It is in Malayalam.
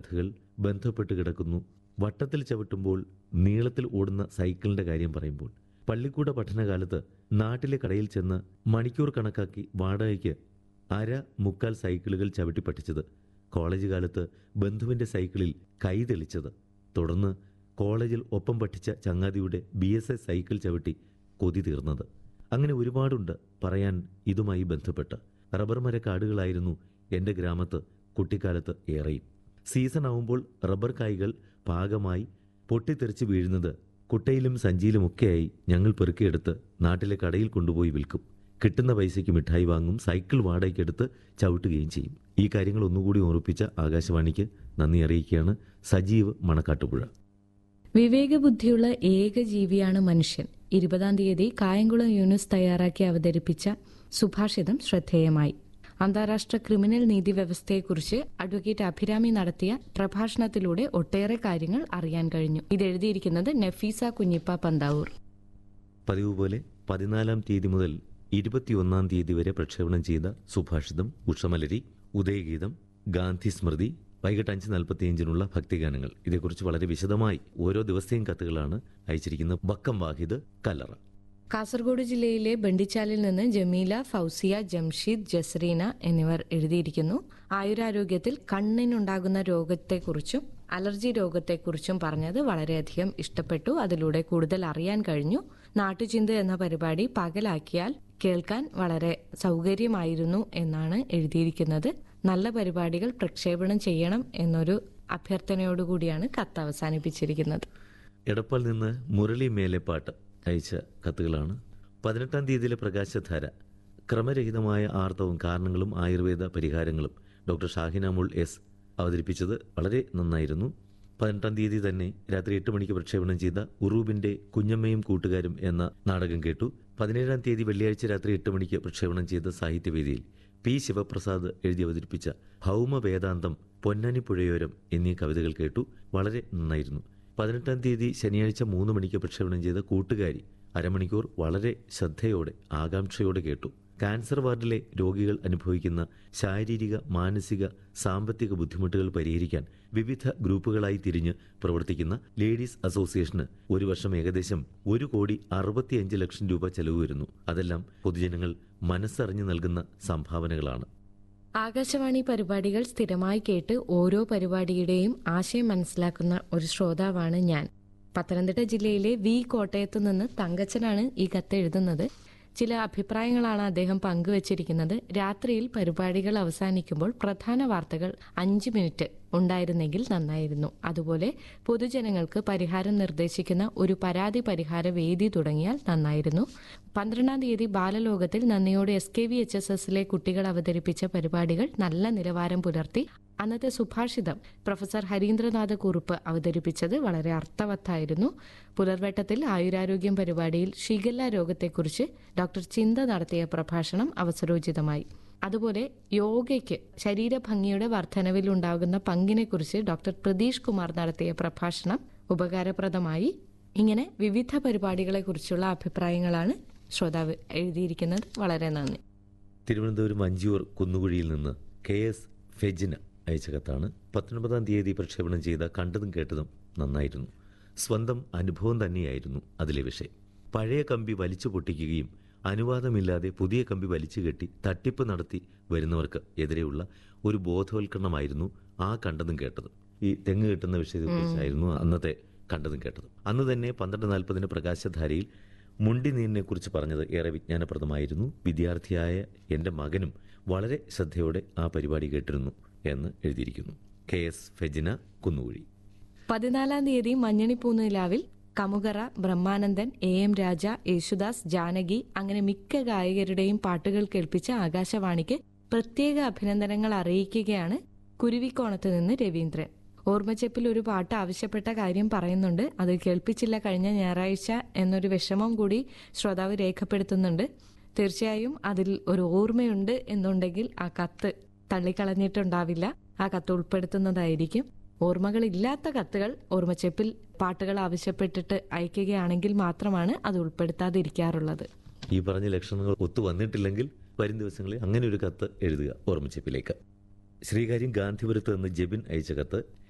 കഥകൾ ബന്ധപ്പെട്ട് കിടക്കുന്നു വട്ടത്തിൽ ചവിട്ടുമ്പോൾ നീളത്തിൽ ഓടുന്ന സൈക്കിളിന്റെ കാര്യം പറയുമ്പോൾ പള്ളിക്കൂട പഠനകാലത്ത് നാട്ടിലെ കടയിൽ ചെന്ന് മണിക്കൂർ കണക്കാക്കി വാടകയ്ക്ക് അര മുക്കാൽ സൈക്കിളുകൾ ചവിട്ടി പഠിച്ചത് കോളേജ് കാലത്ത് ബന്ധുവിന്റെ സൈക്കിളിൽ കൈ തെളിച്ചത് തുടർന്ന് കോളേജിൽ ഒപ്പം പഠിച്ച ചങ്ങാതിയുടെ ബി എസ് എസ് സൈക്കിൾ ചവിട്ടി കൊതി തീർന്നത് അങ്ങനെ ഒരുപാടുണ്ട് പറയാൻ ഇതുമായി ബന്ധപ്പെട്ട് റബ്ബർ മരക്കാടുകളായിരുന്നു എൻ്റെ ഗ്രാമത്ത് കുട്ടിക്കാലത്ത് ഏറെയും സീസൺ ആവുമ്പോൾ റബ്ബർ കായ്കൾ പാകമായി പൊട്ടിത്തെറിച്ച് വീഴുന്നത് കുട്ടയിലും സഞ്ചിയിലുമൊക്കെയായി ഞങ്ങൾ പെറുക്കിയെടുത്ത് നാട്ടിലെ കടയിൽ കൊണ്ടുപോയി വിൽക്കും കിട്ടുന്ന പൈസയ്ക്ക് മിഠായി വാങ്ങും സൈക്കിൾ വാടകയ്ക്കെടുത്ത് ചവിട്ടുകയും ചെയ്യും ഈ കാര്യങ്ങൾ ഒന്നുകൂടി ഓർപ്പിച്ച ആകാശവാണിക്ക് നന്ദി അറിയിക്കുകയാണ് സജീവ് മണക്കാട്ടുപുഴ വിവേകബുദ്ധിയുള്ള ഏക ജീവിയാണ് മനുഷ്യൻ ഇരുപതാം തീയതി കായംകുളം യൂനുസ് തയ്യാറാക്കി അവതരിപ്പിച്ച സുഭാഷിതം ശ്രദ്ധേയമായി അന്താരാഷ്ട്ര ക്രിമിനൽ നീതി വ്യവസ്ഥയെക്കുറിച്ച് അഡ്വക്കേറ്റ് അഭിരാമി നടത്തിയ പ്രഭാഷണത്തിലൂടെ ഒട്ടേറെ കാര്യങ്ങൾ അറിയാൻ കഴിഞ്ഞു ഇത് എഴുതിയിരിക്കുന്നത് നഫീസ കുഞ്ഞിപ്പ പന്താവൂർ പതിവ് പോലെ പതിനാലാം തീയതി മുതൽ ഇരുപത്തിയൊന്നാം തീയതി വരെ പ്രക്ഷേപണം ചെയ്ത സുഭാഷിതം ഉഷമലരി ഉദയഗീതം ഗാന്ധി സ്മൃതി വൈകിട്ട് അഞ്ച് നാൽപ്പത്തിയഞ്ചിനുള്ള ഭക്തിഗാനങ്ങൾ ഇതേക്കുറിച്ച് വളരെ വിശദമായി ഓരോ ദിവസത്തെയും കത്തുകളാണ് അയച്ചിരിക്കുന്നത് ബക്കം വാഹിദ് കല്ലറ കാസർഗോഡ് ജില്ലയിലെ ബണ്ടിച്ചാലിൽ നിന്ന് ജമീല ഫൗസിയ ജംഷീദ് ജസ്രീന എന്നിവർ എഴുതിയിരിക്കുന്നു ആയുരാരോഗ്യത്തിൽ കണ്ണിനുണ്ടാകുന്ന രോഗത്തെക്കുറിച്ചും അലർജി രോഗത്തെക്കുറിച്ചും പറഞ്ഞത് വളരെയധികം ഇഷ്ടപ്പെട്ടു അതിലൂടെ കൂടുതൽ അറിയാൻ കഴിഞ്ഞു നാട്ടുചിന്ത എന്ന പരിപാടി പകലാക്കിയാൽ കേൾക്കാൻ വളരെ സൗകര്യമായിരുന്നു എന്നാണ് എഴുതിയിരിക്കുന്നത് നല്ല പരിപാടികൾ പ്രക്ഷേപണം ചെയ്യണം എന്നൊരു അഭ്യർത്ഥനയോടുകൂടിയാണ് കത്ത് അവസാനിപ്പിച്ചിരിക്കുന്നത് എടപ്പാൾ നിന്ന് മുരളി മേലെപ്പാട്ട് അയച്ച കത്തുകളാണ് പതിനെട്ടാം തീയതിയിലെ പ്രകാശധാര ക്രമരഹിതമായ ആർത്തവും കാരണങ്ങളും ആയുർവേദ പരിഹാരങ്ങളും ഡോക്ടർ ഷാഹിനാമുൾ എസ് അവതരിപ്പിച്ചത് വളരെ നന്നായിരുന്നു പതിനെട്ടാം തീയതി തന്നെ രാത്രി എട്ട് മണിക്ക് പ്രക്ഷേപണം ചെയ്ത ഉറൂബിന്റെ കുഞ്ഞമ്മയും കൂട്ടുകാരും എന്ന നാടകം കേട്ടു പതിനേഴാം തീയതി വെള്ളിയാഴ്ച രാത്രി എട്ട് മണിക്ക് പ്രക്ഷേപണം ചെയ്ത സാഹിത്യവേദിയിൽ പി ശിവപ്രസാദ് എഴുതി അവതരിപ്പിച്ച ഭൗമ വേദാന്തം പൊന്നാനിപ്പുഴയോരം എന്നീ കവിതകൾ കേട്ടു വളരെ നന്നായിരുന്നു പതിനെട്ടാം തീയതി ശനിയാഴ്ച മൂന്ന് മണിക്ക് പ്രക്ഷേപണം ചെയ്ത കൂട്ടുകാരി അരമണിക്കൂർ വളരെ ശ്രദ്ധയോടെ ആകാംക്ഷയോടെ കേട്ടു കാൻസർ വാർഡിലെ രോഗികൾ അനുഭവിക്കുന്ന ശാരീരിക മാനസിക സാമ്പത്തിക ബുദ്ധിമുട്ടുകൾ പരിഹരിക്കാൻ വിവിധ ഗ്രൂപ്പുകളായി തിരിഞ്ഞ് പ്രവർത്തിക്കുന്ന ലേഡീസ് അസോസിയേഷന് ഒരു വർഷം ഏകദേശം ഒരു കോടി അറുപത്തിയഞ്ച് ലക്ഷം രൂപ ചെലവ് വരുന്നു അതെല്ലാം പൊതുജനങ്ങൾ മനസ്സറിഞ്ഞു നൽകുന്ന സംഭാവനകളാണ് ആകാശവാണി പരിപാടികൾ സ്ഥിരമായി കേട്ട് ഓരോ പരിപാടിയുടെയും ആശയം മനസ്സിലാക്കുന്ന ഒരു ശ്രോതാവാണ് ഞാൻ പത്തനംതിട്ട ജില്ലയിലെ വി കോട്ടയത്തു നിന്ന് തങ്കച്ചനാണ് ഈ കത്ത് എഴുതുന്നത് ചില അഭിപ്രായങ്ങളാണ് അദ്ദേഹം പങ്കുവച്ചിരിക്കുന്നത് രാത്രിയിൽ പരിപാടികൾ അവസാനിക്കുമ്പോൾ പ്രധാന വാർത്തകൾ അഞ്ച് മിനിറ്റ് ഉണ്ടായിരുന്നെങ്കിൽ നന്നായിരുന്നു അതുപോലെ പൊതുജനങ്ങൾക്ക് പരിഹാരം നിർദ്ദേശിക്കുന്ന ഒരു പരാതി പരിഹാര വേദി തുടങ്ങിയാൽ നന്നായിരുന്നു പന്ത്രണ്ടാം തീയതി ബാലലോകത്തിൽ നന്ദിയോടെ S K V H S എസിലെ കുട്ടികൾ അവതരിപ്പിച്ച പരിപാടികൾ നല്ല നിലവാരം പുലർത്തി അന്നത്തെ സുഭാഷിതം പ്രൊഫസർ ഹരീന്ദ്രനാഥ കുറുപ്പ് അവതരിപ്പിച്ചത് വളരെ അർത്ഥവത്തായിരുന്നു പുലർവട്ടത്തിൽ ആയുരാരോഗ്യം പരിപാടിയിൽ ഷിഗല്ല രോഗത്തെക്കുറിച്ച് ഡോക്ടർ ചിന്ത നടത്തിയ പ്രഭാഷണം അവസരോചിതമായി അതുപോലെ യോഗയ്ക്ക് ശരീരഭംഗിയുടെ വർധനവിൽ ഉണ്ടാകുന്ന പങ്കിനെക്കുറിച്ച് ഡോക്ടർ പ്രതീഷ് കുമാർ നടത്തിയ പ്രഭാഷണം ഉപകാരപ്രദമായി ഇങ്ങനെ വിവിധ പരിപാടികളെക്കുറിച്ചുള്ള അഭിപ്രായങ്ങളാണ് ശ്രോതാവ് എഴുതിയിരിക്കുന്നത് വളരെ നന്ദി തിരുവനന്തപുരം വഞ്ചിയൂർ കുന്നുകുഴിയിൽ നിന്ന് കെ എസ് ഫെജിന അയച്ച കത്താണ് പത്തൊൻപതാം തീയതി പ്രക്ഷേപണം ചെയ്ത കണ്ടതും കേട്ടതും നന്നായിരുന്നു സ്വന്തം അനുഭവം തന്നെയായിരുന്നു അതിലെ വിഷയം പഴയ കമ്പി വലിച്ചു പൊട്ടിക്കുകയും അനുവാദമില്ലാതെ പുതിയ കമ്പി വലിച്ചു കെട്ടി തട്ടിപ്പ് നടത്തി വരുന്നവർക്ക് എതിരെയുള്ള ഒരു ബോധവൽക്കരണമായിരുന്നു ആ കണ്ടതും കേട്ടതും ഈ തെങ്ങ് കെട്ടുന്ന വിഷയത്തെക്കുറിച്ചായിരുന്നു അന്നത്തെ കണ്ടതും കേട്ടതും അന്ന് തന്നെ പന്ത്രണ്ട് നാൽപ്പതിന് പ്രകാശധാരയിൽ മുണ്ടി നീരിനെ കുറിച്ച് പറഞ്ഞത് ഏറെ വിജ്ഞാനപ്രദമായിരുന്നു വിദ്യാർത്ഥിയായ എൻ്റെ മകനും വളരെ ശ്രദ്ധയോടെ ആ പരിപാടി കേട്ടിരുന്നു എന്ന് എഴുതിയിരിക്കുന്നു കെ എസ് ഫെജിന കുന്നുകുഴി പതിനാലാം തീയതി മഞ്ഞണിപ്പൂനിലാവിൽ കമുകറ ബ്രഹ്മാനന്ദൻ എ എം രാജ യേശുദാസ് ജാനകി അങ്ങനെ മിക്ക ഗായകരുടെയും പാട്ടുകൾ കേൾപ്പിച്ച ആകാശവാണിക്ക് പ്രത്യേക അഭിനന്ദനങ്ങൾ അറിയിക്കുകയാണ് കുരുവിക്കോണത്ത് നിന്ന് രവീന്ദ്രൻ ഓർമ്മച്ചെപ്പിൽ ഒരു പാട്ട് ആവശ്യപ്പെട്ട കാര്യം പറയുന്നുണ്ട് അത് കേൾപ്പിച്ചില്ല കഴിഞ്ഞ ഞായറാഴ്ച എന്നൊരു വിഷമം കൂടി ശ്രോതാവ് രേഖപ്പെടുത്തുന്നുണ്ട് തീർച്ചയായും അതിൽ ഒരു ഓർമ്മയുണ്ട് എന്നുണ്ടെങ്കിൽ ആ കത്ത് തള്ളിക്കളഞ്ഞിട്ടുണ്ടാവില്ല ആ കത്ത് ഉൾപ്പെടുത്തുന്നതായിരിക്കും ഓർമ്മകളില്ലാത്ത കത്തുകൾ ഓർമ്മച്ചെപ്പിൽ പാട്ടുകൾ ആവശ്യപ്പെട്ടിട്ട് അയക്കുകയാണെങ്കിൽ മാത്രമാണ് അത് ഉൾപ്പെടുത്താതിരിക്കാറുള്ളത് ഈ പറഞ്ഞ ലക്ഷണങ്ങൾ ഒത്തു വന്നിട്ടില്ലെങ്കിൽ വരും ദിവസങ്ങളിൽ അങ്ങനെ ഒരു കത്ത് എഴുതുക ഓർമ്മച്ചെപ്പിലേക്ക് ശ്രീകാര്യം ഗാന്ധിപുരത്ത് നിന്ന് ജെബിൻ അയച്ച കത്ത്